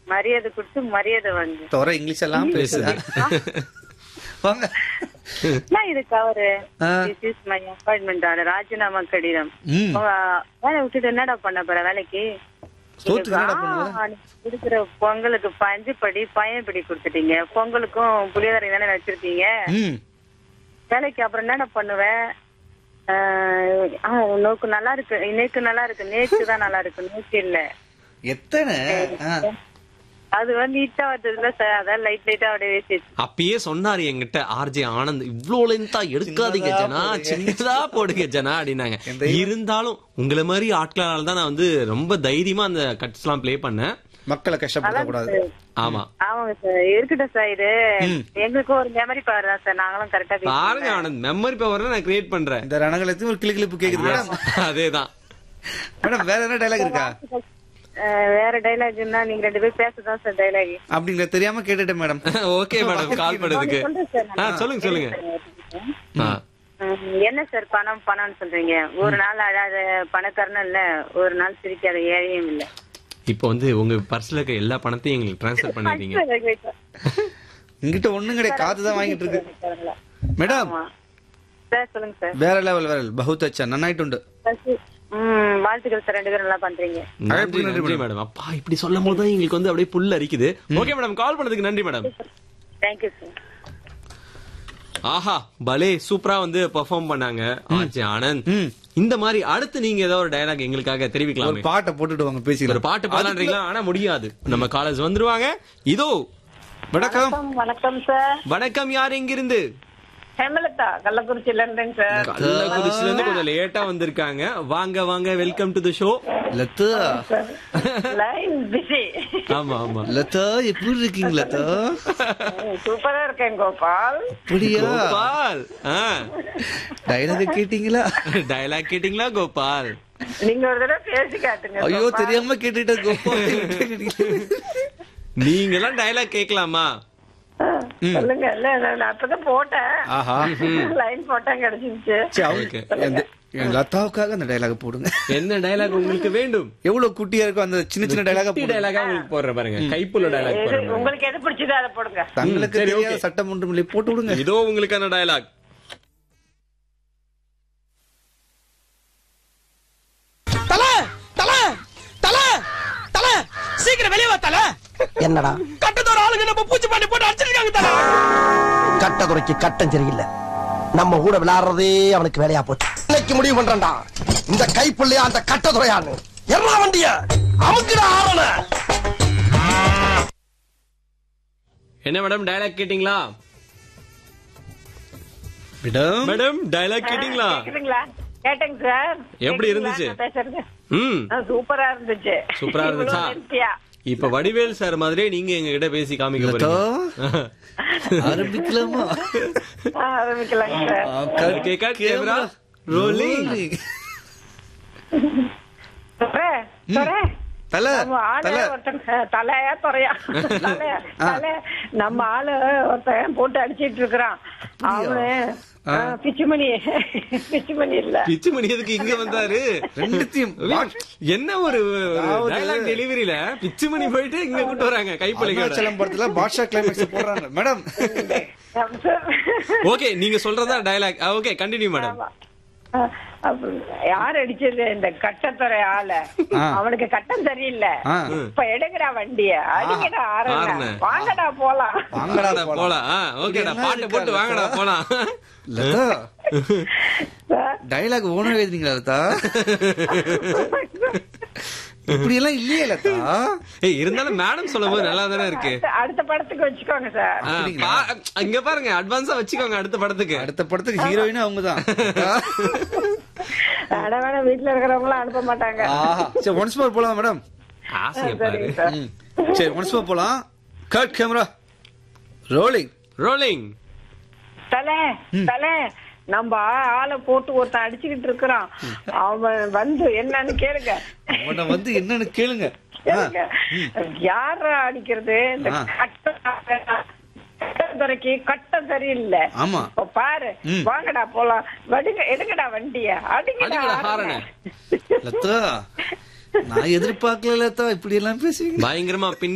மரியாதை கொடுத்து மரியாதை வந்து தோற இங்கிலீஷ் எல்லாம் பேசுது வாங்க நான் இதுக்கு அவரு ஆ. This is my appointment order ராஜினாமா கடிதம் ம் உங்க வேலை விட்டுட்டு என்னடா பண்ண போற வேலைக்கு சோத்துக்கு என்னடா பண்ணுவ? ஆ, நீங்க கொடுக்குற பொங்கலுக்கு பஞ்சு படி பையன் படி கொடுத்துட்டீங்க பொங்கலுக்கும் புளியோதரை தானே வச்சிருக்கீங்க ம் வேலைக்கு அப்புறம் என்னடா பண்ணுவேன் நோக்கு நல்லா இருக்கு நேக்கு நல்லா இருக்கு நேக்கு தான் நல்லா இருக்கு நேக்கு இல்ல எத்தனை ஆ. அது வந்து நீட்டா வந்ததுல சார் அதான் லைட் லைட்டா அப்படியே வேஸ்ட் அப்பயே சொன்னாரு என்கிட்ட ஆர்ஜே ஆனந்த் இவ்ளோ லென்த்தா எடுக்காதீங்க சின்னதா ஜனா போடுங்க. சின்னதா போடுங்க ஜனா அப்படின்னாங்க எந்த- இருந்தாலும் உங்களை மாதிரி ஆட்களால தான் நான் வந்து ரொம்ப தைரியமா அந்த கட்ஸ் எல்லாம் ப்ளே பண்ணேன் மக்களை கஷ்டப்படுத்த கூடாது ஆமா ஆமாங்க சார் இருக்கட்டும் சார் இது எங்களுக்கும் ஒரு மெமரி பவர் தான் சார் நாங்களும் கரெக்டா பாருங்க ஆனந்த் மெமரி பவர் நான் கிரியேட் பண்றேன் இந்த ரணகலத்தையும் ஒரு கிளி கிளிப்பு கேக்குது மேடம் அதேதான் மேடம் வேற என்ன டைலாக் இருக்கா வேற டைலாக்னா நீங்க ரெண்டு பேரும் பேசதான் சார் டைலாக் அப்படிங்கிற தெரியாம கேட்டுட்டேன் மேடம் ஓகே மேடம் கால் பண்ணதுக்கு சொல்றேன் சார் ஆ, சொல்லுங்க சொல்லுங்க ஆ. ம், என்ன சார் பணம் பணம்னு சொல்றீங்க ஒரு நாள் அழாத பணக்காரனும் இல்ல ஒரு நாள் சிரிக்காத ஏழையும் இல்ல இப்போ வந்து உங்க பர்ஸ்ல இருக்க எல்லா பணத்தையும் எங்களுக்கு ட்ரான்ஸ்ஃபர் பண்ணிடுறீங்க இங்கிட்ட ஒண்ணும் கிடையாது காத்து தான் வாங்கிட்டு இருக்கு மேடம் ஆமா சார் சொல்லுங்க சார் வேற லெவல் வேற பகுத் அச்சா நன்னாயிட்டு ம் வாழ்த்துக்கள் சார் ரெண்டு பேரும் நல்லா பண்றீங்க நன்றி நன்றி மேடம் அப்பா இப்படி சொல்லும் போது தான் எங்களுக்கு வந்து அப்படியே புல் அரிக்குது ஓகே மேடம் கால் பண்ணதுக்கு நன்றி மேடம் தேங்க்யூ சார் ஆஹா பலே சூப்பரா வந்து பெர்ஃபார்ம் பண்ணாங்க ஆச்சி ஆனந்த் ம். இந்த மாதிரி அடுத்து நீங்க ஏதோ ஒரு டயலாக் எங்களுக்காக ஒரு தெரிவிக்கலாமே பாட்டை போட்டுட்டு வாங்க ஒரு பேசிக்கலாம் பாட்டு பாடலான்றீங்களா ஆனா முடியாது நம்ம காலேஜ் வந்துருவாங்க இதோ வணக்கம் வணக்கம் சார் வணக்கம் யார் எங்கிருந்து ஹேமலதா கள்ளக்குறிச்சியில இருந்தேங்க சார் கள்ளக்குறிச்சில இருந்து கொஞ்சம் லேட்டா வந்திருக்காங்க வாங்க வாங்க welcome to the show Latha line busy ஆமா ஆமா லதா எப்படி இருக்கீங்க லதா சூப்பரா இருக்கேன் கோபால் அப்படியா கோபால் டைலாக் கேட்டீங்களா டயலாக் கேட்டிங்களா கோபால் நீங்க ஒரு தடவை பேசி காட்டுங்க ஐயோ கோபால். தெரியாம கேட்டுட்டேன் கோபால் நீங்க எல்லாம் டயலாக் கேட்கலாமா ஆ, சொல்லுங்க இல்ல நான் அப்பதான் போட்டேன் ஆஹா லைன் போட்டேன் கிடைச்சிருச்சு சரி, அவங்க- Okay. அந்த- என் லதாவுக்காக அந்த டைலாக் போடுங்க என்ன டயலாக் உங்களுக்கு வேண்டும் எவ்வளவு குட்டியா இருக்கும் அந்த சின்ன சின்ன டைலாக குட்டி டயலாகா உங்களுக்கு போடுறேன் பாருங்க கைப்புள்ள டயலாக் எது- போடுறேன் பாருங்க. உங்களுக்கு எது பிடிச்சதோ அதை போடுங்க தங்களுக்கு சரி, தெரியாத okay. சட்டம் ஒன்றும் இல்லை போட்டு விடுங்க இதோ உங்களுக்கான டயலாக் தல தல தல தல சீக்கிரம் வெளியே வா தல என்னடா கட்டத்தோட ஆளுங்க நம்ம பூச்சி பண்ணி போட்டு அடிச்சிருக்காங்க தல கட்டதுரைக்கு கட்டம் சரியில்லை நம்ம கூட விளையாடுறதே அவனுக்கு வேலையா போச்சு இன்னைக்கு முடிவு பண்றேன்டா இந்த கைப்புள்ளையா அந்த கட்டதுரையான்னு எல்லா வண்டிய அமுக்குடா ஆவன என்ன மேடம் டயலாக் கேட்டிங்களா மேடம் மேடம் டயலாக் கேட்டிங்களா கேக்குதுங்களா கேட்டேங்க சார் எப்படி கேக்குதுங்களா இருந்துச்சு? நான் பேசுறது ம் ஆ, சூப்பரா இருந்துச்சு சூப்பரா இருந்துச்சா? இவ்வளவு lengthy-ஆ. இப்ப வடிவேல் சார் மாதிரியே நீங்க எங்க கிட்ட பேசி காமிக்க லதா போறீங்க ஆரம்பிக்கலாமா ஆ, ஆரம்பிக்கலாங்க sir Okay, cut camera. Rolling. துறை, துறை. தல நம்ம ஆளு தல ஒருத்தன் அஹ், தலையா துறையா தலை தலை நம்ம ஆளு ஒருத்தன் போட்டு அடிச்சிட்டு இருக்கிறான் அவனு அஹ், பிச்சுமணி பிச்சுமணி இல்ல பிச்சு மணி எதுக்கு இங்க வந்தாரு ரெண்டுத்தையும் என்ன ஒரு அதாவது- டயலாக் டெலிவரியில பிச்சு மணி போயிட்டு இங்க கூட்டு வராங்க கைப்பலிக்கோட அருணாச்சலம் படத்துல பாட்ஷா கிளைமேக்ஸ் போடுறாங்க மேடம் ஓகே நீங்க சொல்றதா டயலாக் ஓகே கண்டினியூ மேடம் அஹ், அப்ப யார் அடிச்சது இந்த கட்டத்துறை ஆள ஆ. அவனுக்கு கட்டம் சரியில்லை ஆ. இப்ப எடுங்கடா வண்டிய அடிங்கடா ஆறுன. ஆறுன வாங்கடா போலாம் வாங்கடா போலாம். போலாம் ஓகேடா இதெல்லாம் பாட்டு போட்டு இருக்கா, வாங்கடா லதா? போலாம் லதா சார், டைலாக் ஓன எழுதுறீங்களா லதா இப்படி எல்லாம் இல்லையே லதா ஏய் இருந்தாலும் மேடம் சொல்லும் போது நல்லா தானே இருக்கு அடுத்த- அடுத்த படத்துக்கு வச்சுக்கோங்க சார் ஆ, பா- இங்க பாருங்க அட்வான்ஸா வச்சுக்கோங்க அடுத்த படத்துக்கு அடுத்த படத்துக்கு ஹீரோயினும் அவங்கதான் அட வேணா வீட்டுல இருக்கிறவங்களும் அனுப்ப மாட்டாங்க ஆஹா சரி ஒன்ஸ் மோர் போலாம் மேடம் ஆசைய பாரு சரிங்க சார் ம். சரி ஒன்ஸ் மோர் போலாம் கட் கேமரா ரோலிங் ரோலிங் தலை தலை நம்ம ஆளை போட்டு ஒருத்தன் அடிச்சுக்கிட்டு இருக்கிறான் அவன் வந்து என்னன்னு கேளுங்க அவனை வந்து என்னன்னு கேளுங்க ஆ, கேளுங்க யார அடிக்கிறது இந்த ஆ. கட்டத்துறைக்கு கட்டம் சரியில்லை ஆமா இப்ப பாரு ம். வாங்கடா போலாம் வடுங்க எடுங்கடா வண்டிய அடிங்கடா அடிங்கடா, ஆறுன. ஹாரனை. லதா நான் எதிர்பார்க்கல லதா இப்படி எல்லாம் பேசுவீங்க பயங்கரமா பின்னி